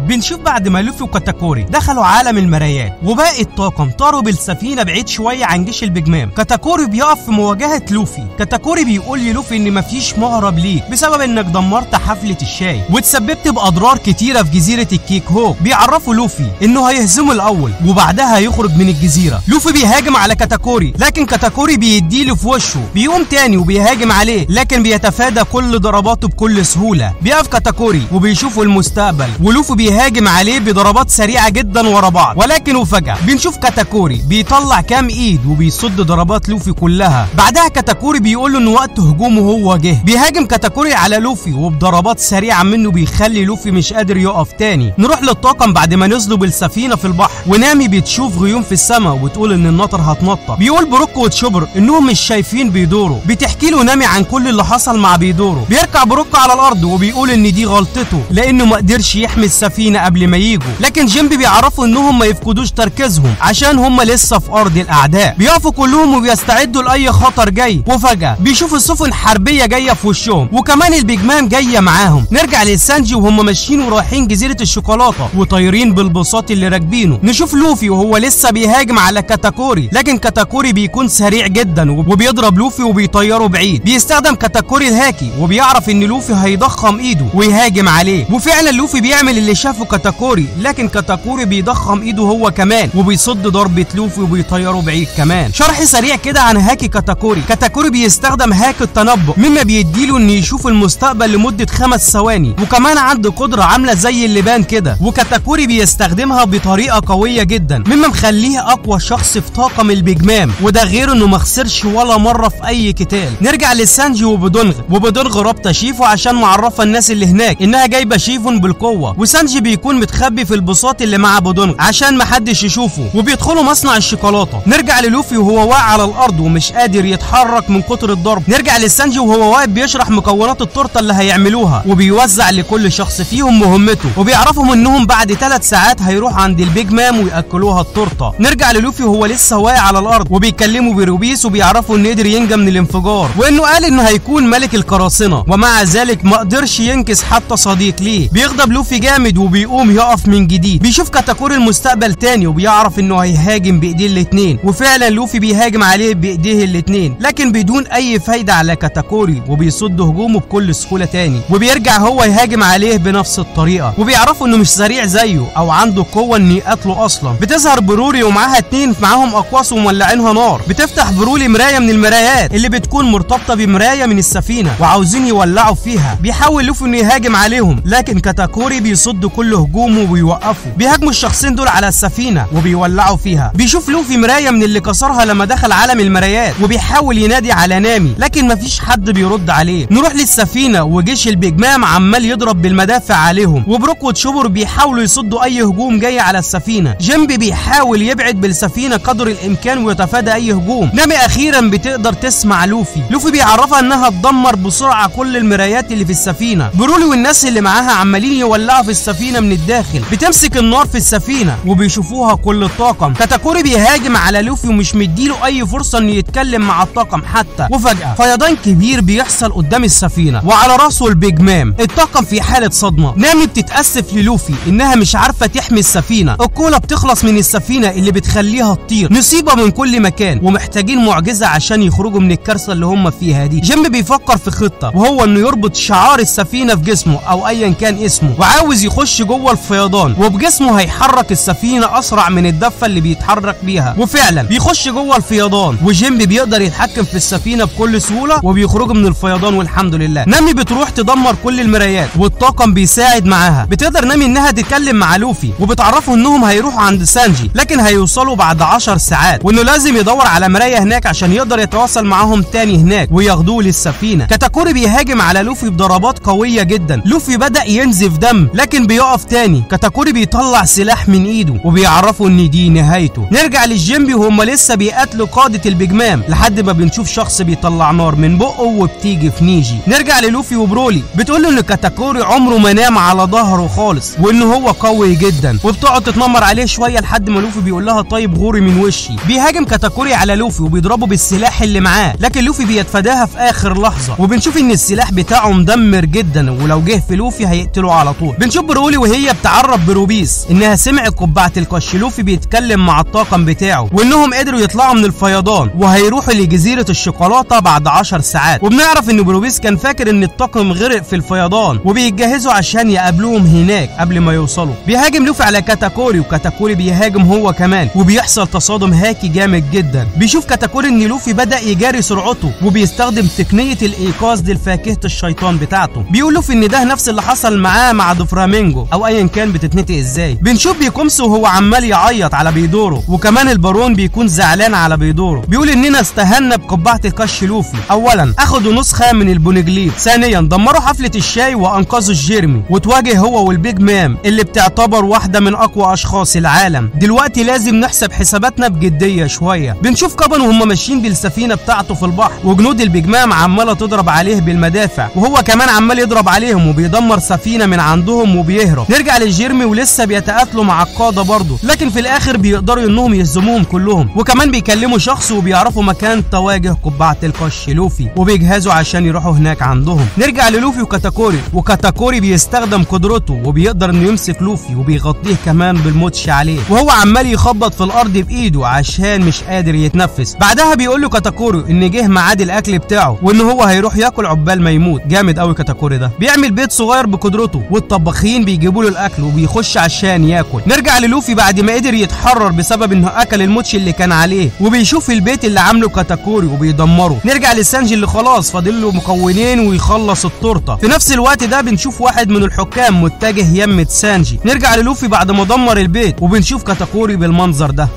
بنشوف بعد ما لوفي وكاتاكوري دخلوا عالم المرايات وباقي الطاقم طاروا بالسفينه بعيد شويه عن جيش البيجمان كاتاكوري بيقف في مواجهه لوفي كاتاكوري بيقول للوفي ان مفيش مهرب ليك بسبب انك دمرت حفله الشاي وتسببت باضرار كتيره في جزيره الكيك هوك بيعرفوا لوفي انه هيهزمه الاول وبعدها هيخرج من الجزيره لوفي بيهاجم على كاتاكوري لكن كاتاكوري بيديله في وشه بيقوم تاني وبيهاجم عليه لكن بيتفادى كل ضرباته بكل سهوله بيقف كاتاكوري وبيشوفوا المستقبل ولوفي بيهاجم عليه بضربات سريعه جدا ورا بعض ولكن وفجاه بنشوف كاتاكوري بيطلع كام ايد وبيصد ضربات لوفي كلها بعدها كاتاكوري بيقول له ان وقت هجومه هو جه بيهاجم كاتاكوري على لوفي وبضربات سريعه منه بيخلي لوفي مش قادر يقف تاني نروح للطاقم بعد ما نزلوا بالسفينه في البحر ونامي بتشوف غيوم في السماء وبتقول ان النطر هتنطر بيقول بروك وتشوبر انهم مش شايفين بيدوروا بتحكي له نامي عن كل اللي حصل مع بيدورو بيركع بروك على الارض وبيقول ان دي غلطته لانه ما قدرش يحمي السفينه قبل ما يجوا لكن جيمبي بيعرفوا انهم ما يفقدوش تركيزهم عشان هم لسه في ارض الاعداء بيقفوا كلهم وبيستعدوا لاي خطر جاي وفجاه بيشوفوا سفن حربيه جايه في وشهم وكمان البيجمان جايه معاهم نرجع لسانجي وهم ماشيين ورايحين جزيره الشوكولاته وطايرين بالبساط اللي راكبينه نشوف لوفي وهو لسه بيهاجم على كاتاكوري لكن كاتاكوري بيكون سريع جدا وبيضرب لوفي وبيطيره بعيد بيستخدم كاتاكوري الهاكي وبيعرف ان لوفي هيضخم ايده ويهاجم عليه وفعلا لوفي بيعمل اللي شافه كاتاكوري لكن كاتاكوري بيضخم ايده هو كمان وبيصد ضربه لوفي وبيطيره بعيد كمان شرح سريع كده عن هاكي كاتاكوري كاتاكوري بيستخدم هاك التنبؤ مما بيديله ان يشوف المستقبل لمده خمس ثواني وكمان عنده قدره عامله زي اللبان كده وكاتاكوري بيستخدمها بطريقه قويه جدا مما مخليه اقوى شخص في طاقم البيجمام وده غير انه ما خسرش ولا مره في اي قتال نرجع لسانجي وبودونغ وبودونغ رابطه شيفو عشان معرفه الناس اللي هناك انها جايبه شيفون بالقوه وسانجي بيكون متخبي في البساط اللي مع بودونغ عشان محدش يشوفه وبيدخلوا مصنع الشوكولاته نرجع للوفي وهو واقع على الارض ومش قادر يتحرك من كتر الضرب نرجع لسانجي وهو واقف بيشرح مكونات التورته اللي هيعملوها وبيوزع لكل شخص فيهم مهمته وبيعرفهم انهم بعد ثلاث ساعات هيروح عند البيج مام وياكلوها التورته نرجع للوفي وهو لسه واقع على الارض وبيكلموا بيروبيس وبيعرفوا انه قدر ينجى من الانفجار وانه قال انه هيكون ملك القراصنه ومع ذلك ما قدرش ينكس حتى صديق ليه بيغضب لوفي جامد وبيقوم يقف من جديد بيشوف كاتاكوري المستقبل تاني وبيعرف انه هيهاجم بايديه الاتنين وفعلا لوفي بيهاجم عليه بايديه الاتنين لكن بدون اي فايده على كاتاكوري وبيصد هجومه بكل سهوله تاني وبيرجع هو يهاجم عليه بنفس الطريقه وبيعرفوا انه مش سريع زيه او عنده قوه انه يقتله اصلا بتظهر بروري ومعاها اتنين معاهم اقواس ومولعينها نار بتفتح برولي مرايه من المرايات اللي بتكون مرتبطه بمرايه من السفينه وعاوزين يولعوا فيها بيحاول لوفي انه يهاجم عليهم لكن كاتاكوري بيصد كل هجومه وبيوقفه بيهاجموا الشخصين دول على السفينه وبيولعوا فيها بيشوف لوفي مرايه من اللي كسرها لما دخل عالم المرايات وبيحاول ينادي على نامي لكن مفيش حد بيرد عليه نروح للسفينه وجيش البيجمام عمال يضرب بالمدافع عليهم وبروك وتشوبر بيحاولوا يصدوا اي هجوم جاي على السفينه جيمبي بيحاول يبعد بالسفينه قدر الامكان ويتفادى اي هجوم نامي اخيرا بتقدر تسمع لوفي لوفي بيعرفها انها تدمر بسرعه كل المرايات اللي في السفينه برولي والناس اللي معاها عمالين يولعوا في السفينه من الداخل بتمسك النار في السفينه وبيشوفوها كل الطاقم كاتاكوري بيهاجم على لوفي ومش مديله اي فرصه انه يتكلم مع الطاقم حتى وفجاه فيضان كبير بيحصل قدام السفينه وعلى راسه البيج مام الطاقم في حاله صدمه نامي بتتاسف للوفي انها مش عارفه تحمي السفينه الكولا بتخلص من السفينه اللي بتخليها تطير نصيبه من كل مكان ومحتاجين معجزه عشان يخرجوا من الكارثه اللي هم فيها دي جيم بيفكر في خطه وهو انه يربط شعار السفينه في جسمه او ايا كان اسمه وعاوز يخش جوه الفيضان وبجسمه هيحرك السفينه اسرع من الدفه اللي بيتحرك بيها وفعلا بيخش جوه الفيضان وجيم بيقدر يتحكم في السفينه بكل سهوله وبيخرجوا من الفيضان والحمد لله نامي بتروح تدمر كل المرايات والطاقم بيساعد معاها بتقدر نامي انها تتكلم مع لوفي وبتعرفه انهم هيروحوا عند سانجي لكن هيوصلوا بعد 10 ساعات وانه لازم يدور على مرايه هناك عشان يقدر يتواصل معاهم تاني هناك وياخدوه للسفينه كاتاكوري بيهاجم على لوفي بضربات قويه جدا لوفي بدا ينزف دم لكن بيقف تاني كاتاكوري بيطلع سلاح من ايده وبيعرفوا ان دي نهايته نرجع للجيمبي وهم لسه بيقاتلوا قاده البيجمام لحد ما بنشوف شخص بيطلع نار من بقه وبتيجي في نيجي نرجع للوفي وبرولي بتقول له ان كاتاكوري عمره ما نام على ظهره خالص وان هو قوي جدا وبتقعد تتنمر عليه شويه لحد ما لوفي بيقول لها طيب غوري من وشي بيهاجم كاتاكوري على لوفي وبيضربه بالسلاح اللي معاه لكن لوفي بيتفاداها في اخر لحظه وبنشوف ان السلاح بتاعه مدمر جدا ولو جه في لوفي هيقتله على طول بنشوف برولي برولي وهي بتعرف بروبيس انها سمعت قبعه القش لوفي بيتكلم مع الطاقم بتاعه وانهم قدروا يطلعوا من الفيضان وهيروحوا لجزيره الشوكولاته بعد 10 ساعات وبنعرف ان بروبيس كان فاكر ان الطاقم غرق في الفيضان وبيجهزوا عشان يقابلوهم هناك قبل ما يوصلوا بيهاجم لوفي على كاتاكوري وكاتاكوري بيهاجم هو كمان وبيحصل تصادم هاكي جامد جدا بيشوف كاتاكوري ان لوفي بدا يجاري سرعته وبيستخدم تقنيه الايقاظ للفاكهه الشيطان بتاعته بيقول لوفي ان ده نفس اللي حصل معاه مع دوفرامينجو او ايا كان بتتنطق ازاي بنشوف بيكومسو وهو عمال يعيط على بيدورو وكمان البارون بيكون زعلان على بيدورو بيقول اننا استهنا بقبعه القش لوفي اولا اخدوا نسخه من البونجليد ثانيا دمروا حفله الشاي وانقذوا الجيرمي وتواجه هو والبيج مام اللي بتعتبر واحده من اقوى اشخاص العالم دلوقتي لازم نحسب حساباتنا بجديه شويه بنشوف كابن وهم ماشيين بالسفينه بتاعته في البحر وجنود البيج مام عماله تضرب عليه بالمدافع وهو كمان عمال يضرب عليهم وبيدمر سفينه من عندهم وبيهرب نرجع للجيرمي ولسه بيتقاتلوا مع القاده برضه لكن في الاخر بيقدروا انهم يهزموهم كلهم وكمان بيكلموا شخص وبيعرفوا مكان تواجه قبعه القش لوفي وبيجهزوا عشان يروحوا هناك عندهم نرجع للوفي وكاتاكوري وكاتاكوري بيستخدم قدرته وبيقدر انه يمسك لوفي وبيغطيه كمان بالموتش عليه وهو عمال يخبط في الارض بايده عشان مش قادر يتنفس بعدها بيقول له كاتاكوري ان جه ميعاد الاكل بتاعه وان هو هيروح ياكل عقبال ما يموت جامد قوي كاتاكوري ده بيعمل بيت صغير بقدرته والطباخين بيجيبوا له الاكل وبيخش عشان ياكل نرجع للوفي بعد ما قدر يتحرر بسبب انه اكل الموتش اللي كان عليه وبيشوف البيت اللي عامله كاتاكوري وبيدمره نرجع لسانجي اللي خلاص فاضل له مكونين ويخلص التورته في نفس الوقت ده بنشوف واحد من الحكام متجه يمة سانجي نرجع للوفي بعد ما دمر البيت وبنشوف كاتاكوري بالمنظر ده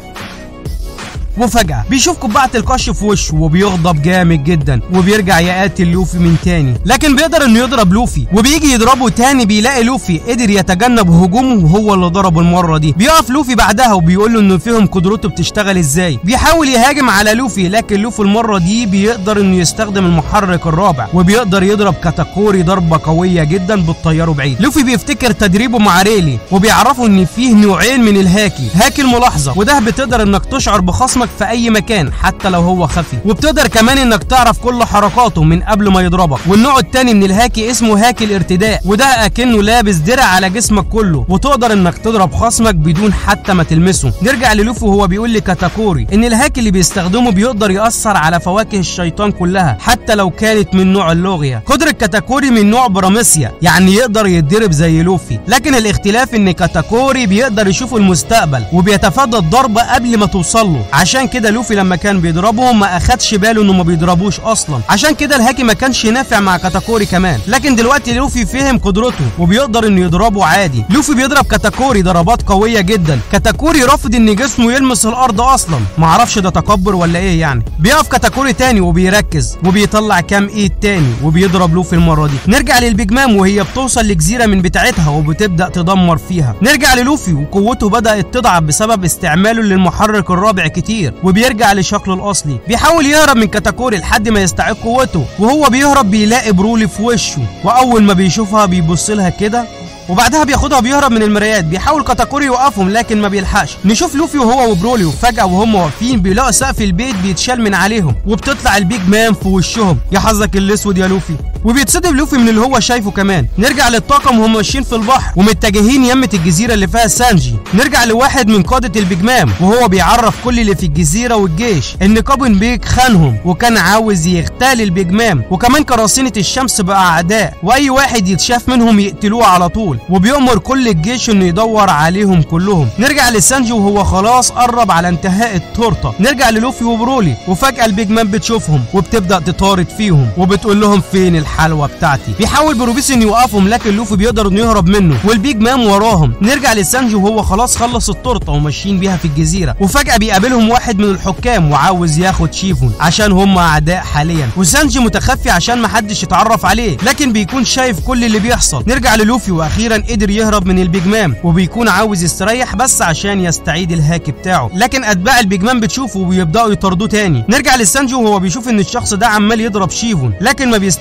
وفجأة بيشوف قبعة القش في وشه وبيغضب جامد جدا وبيرجع يقاتل لوفي من تاني لكن بيقدر انه يضرب لوفي وبيجي يضربه تاني بيلاقي لوفي قدر يتجنب هجومه وهو اللي ضربه المرة دي بيقف لوفي بعدها وبيقول له انه فهم قدرته بتشتغل ازاي بيحاول يهاجم على لوفي لكن لوفي المرة دي بيقدر انه يستخدم المحرك الرابع وبيقدر يضرب كاتاكوري ضربة قوية جدا بتطيره بعيد لوفي بيفتكر تدريبه مع ريلي وبيعرفوا ان فيه نوعين من الهاكي هاكي الملاحظة وده بتقدر انك تشعر بخصمك في اي مكان حتى لو هو خفي وبتقدر كمان انك تعرف كل حركاته من قبل ما يضربك والنوع التاني من الهاكي اسمه هاكي الارتداء وده اكنه لابس درع على جسمك كله وتقدر انك تضرب خصمك بدون حتى ما تلمسه نرجع للوفي وهو بيقول لكاتاكوري ان الهاكي اللي بيستخدمه بيقدر ياثر على فواكه الشيطان كلها حتى لو كانت من نوع اللوغيا قدرة كاتاكوري من نوع براميسيا يعني يقدر يتضرب زي لوفي لكن الاختلاف ان كاتاكوري بيقدر يشوف المستقبل وبيتفادى الضربة قبل ما توصل له عشان كده لوفي لما كان بيضربهم ما اخدش باله انه ما بيضربوش اصلا عشان كده الهاكي ما كانش نافع مع كاتاكوري كمان لكن دلوقتي لوفي فهم قدرته وبيقدر انه يضربه عادي لوفي بيضرب كاتاكوري ضربات قويه جدا كاتاكوري رافض ان جسمه يلمس الارض اصلا معرفش ده تكبر ولا ايه يعني بيقف كاتاكوري تاني وبيركز وبيطلع كام ايد تاني وبيضرب لوفي المره دي نرجع للبيج مام وهي بتوصل لجزيره من بتاعتها وبتبدا تدمر فيها نرجع للوفي وقوته بدات تضعف بسبب استعماله للمحرك الرابع كتير وبيرجع لشكله الاصلي بيحاول يهرب من كاتاكوري لحد ما يستعيد قوته وهو بيهرب بيلاقي برولي في وشه واول ما بيشوفها بيبص لها كده وبعدها بياخدها وبيهرب من المرايات بيحاول كاتاكوري يوقفهم لكن ما بيلحقش نشوف لوفي وهو وبرولي وفجاه وهم واقفين بيلاقوا سقف البيت بيتشال من عليهم وبتطلع البيج مان في وشهم يا حظك الاسود يا لوفي وبيتصدم لوفي من اللي هو شايفه كمان نرجع للطاقم وهم ماشيين في البحر ومتجهين يمة الجزيرة اللي فيها سانجي نرجع لواحد من قادة البيجمام وهو بيعرف كل اللي في الجزيرة والجيش ان كابن بيك خانهم وكان عاوز يغتال البيجمام وكمان قراصنة الشمس بقى اعداء واي واحد يتشاف منهم يقتلوه على طول وبيأمر كل الجيش انه يدور عليهم كلهم نرجع لسانجي وهو خلاص قرب على انتهاء التورته نرجع للوفي وبرولي وفجأة البيجمان بتشوفهم وبتبدأ تطارد فيهم وبتقول لهم فين الحلوى بتاعتي بيحاول بروبيس انه يوقفهم لكن لوفي بيقدر انه يهرب منه والبيج مان وراهم نرجع لسانجي وهو خلاص خلص التورته وماشيين بيها في الجزيره وفجاه بيقابلهم واحد من الحكام وعاوز ياخد شيفون عشان هم اعداء حاليا وسانجي متخفي عشان محدش يتعرف عليه لكن بيكون شايف كل اللي بيحصل نرجع للوفي واخيرا قدر يهرب من البيج مان وبيكون عاوز يستريح بس عشان يستعيد الهاك بتاعه لكن اتباع البيج مان بتشوفه وبيبداوا يطاردوه تاني نرجع لسانجي وهو بيشوف ان الشخص ده عمال يضرب شيفون لكن ما بيستحملش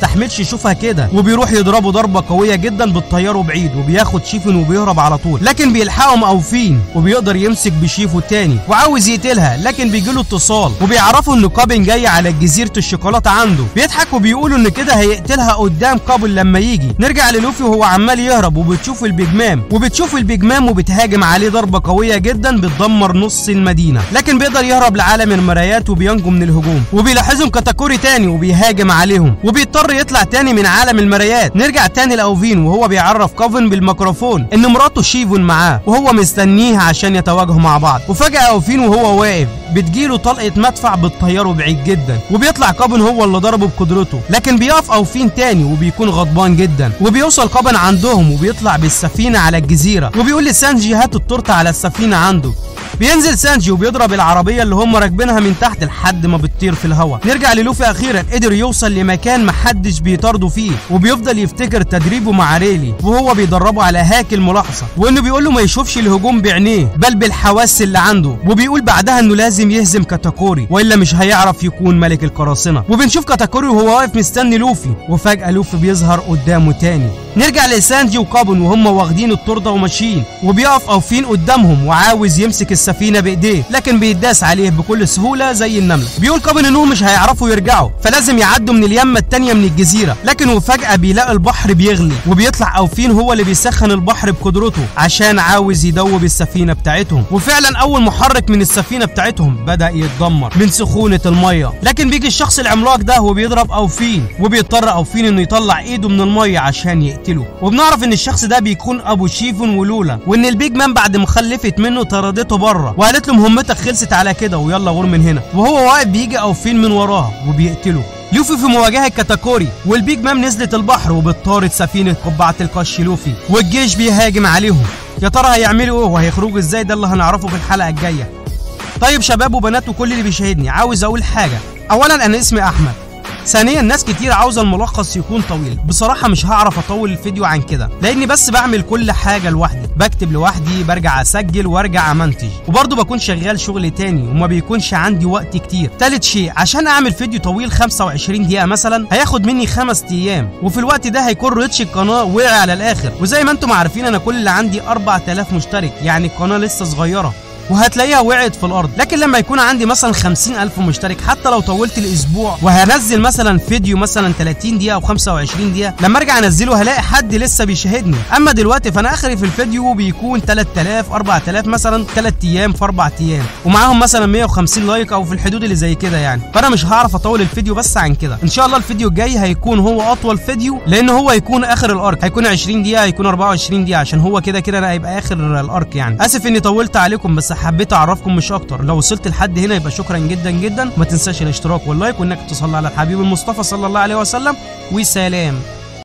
يشوفها كده وبيروح يضربه ضربه قويه جدا بتطيره بعيد وبياخد شيفن وبيهرب على طول لكن بيلحقهم اوفين وبيقدر يمسك بشيفو تاني وعاوز يقتلها لكن بيجيله اتصال وبيعرفوا ان كابن جاي على جزيره الشوكولاته عنده بيضحك وبيقولوا ان كده هيقتلها قدام كابل لما يجي نرجع للوفي وهو عمال يهرب وبتشوف البيج مام وبتشوف البيج مام وبتهاجم عليه ضربه قويه جدا بتدمر نص المدينه لكن بيقدر يهرب لعالم المرايات وبينجو من الهجوم وبيلاحظهم كاتاكوري تاني وبيهاجم عليهم وبيضطر يطلع تاني من عالم المرايات نرجع تاني لاوفين وهو بيعرف كوفن بالميكروفون ان مراته شيفون معاه وهو مستنيها عشان يتواجهوا مع بعض وفجاه اوفين وهو واقف بتجيله طلقه مدفع بتطيره بعيد جدا وبيطلع كابن هو اللي ضربه بقدرته لكن بيقف اوفين تاني وبيكون غضبان جدا وبيوصل كابن عندهم وبيطلع بالسفينه على الجزيره وبيقول لسانجي هات التورته على السفينه عنده بينزل سانجي وبيضرب العربية اللي هم راكبينها من تحت لحد ما بتطير في الهواء نرجع للوفي أخيرا قدر يوصل لمكان محدش بيطارده فيه وبيفضل يفتكر تدريبه مع ريلي وهو بيدربه على هاك الملاحظة وإنه بيقول له ما يشوفش الهجوم بعينيه بل بالحواس اللي عنده وبيقول بعدها إنه لازم يهزم كاتاكوري وإلا مش هيعرف يكون ملك القراصنة وبنشوف كاتاكوري وهو واقف مستني لوفي وفجأة لوفي بيظهر قدامه تاني نرجع لسانجي وكابون وهم واخدين التورته وماشيين وبيقف اوفين قدامهم وعاوز يمسك السفينه بايديه لكن بيداس عليه بكل سهوله زي النمله بيقول كابون انهم مش هيعرفوا يرجعوا فلازم يعدوا من اليمه التانيه من الجزيره لكن وفجاه بيلاقي البحر بيغلي وبيطلع اوفين هو اللي بيسخن البحر بقدرته عشان عاوز يدوب السفينه بتاعتهم وفعلا اول محرك من السفينه بتاعتهم بدا يتدمر من سخونه الميه لكن بيجي الشخص العملاق ده وبيضرب اوفين وبيضطر اوفين انه يطلع ايده من الميه عشان يقتله وبنعرف ان الشخص ده بيكون ابو شيفون ولولا وان البيج مان بعد ما خلفت منه طردته بره وقالت له مهمتك خلصت على كده ويلا غور من هنا وهو واقف بيجي اوفين من وراها وبيقتله لوفي في مواجهة كاتاكوري والبيج مام نزلت البحر وبتطارد سفينة قبعة القش لوفي والجيش بيهاجم عليهم يا ترى هيعملوا ايه وهيخرجوا ازاي ده اللي هنعرفه في الحلقة الجاية طيب شباب وبنات وكل اللي بيشاهدني عاوز اقول حاجة اولا انا اسمي احمد ثانيا ناس كتير عاوزه الملخص يكون طويل بصراحه مش هعرف اطول الفيديو عن كده لاني بس بعمل كل حاجه لوحدي بكتب لوحدي برجع اسجل وارجع امنتج وبرضه بكون شغال شغل تاني وما بيكونش عندي وقت كتير تالت شيء عشان اعمل فيديو طويل 25 دقيقه مثلا هياخد مني خمس ايام وفي الوقت ده هيكون ريتش القناه وقع على الاخر وزي ما انتم عارفين انا كل اللي عندي 4000 مشترك يعني القناه لسه صغيره وهتلاقيها وقعت في الارض لكن لما يكون عندي مثلا 50 الف مشترك حتى لو طولت الاسبوع وهنزل مثلا فيديو مثلا 30 دقيقه او 25 دقيقه لما ارجع انزله هلاقي حد لسه بيشاهدني اما دلوقتي فانا اخري في الفيديو بيكون 3000 4000 مثلا 3 ايام في 4 ايام ومعاهم مثلا 150 لايك او في الحدود اللي زي كده يعني فانا مش هعرف اطول الفيديو بس عن كده ان شاء الله الفيديو الجاي هيكون هو اطول فيديو لان هو هيكون اخر الارك هيكون 20 دقيقه هيكون 24 دقيقه عشان هو كده كده هيبقى اخر الارك يعني اسف اني طولت عليكم بس حبيت اعرفكم مش اكتر لو وصلت لحد هنا يبقى شكرا جدا جدا ما تنساش الاشتراك واللايك وانك تصلي على الحبيب المصطفى صلى الله عليه وسلم وسلام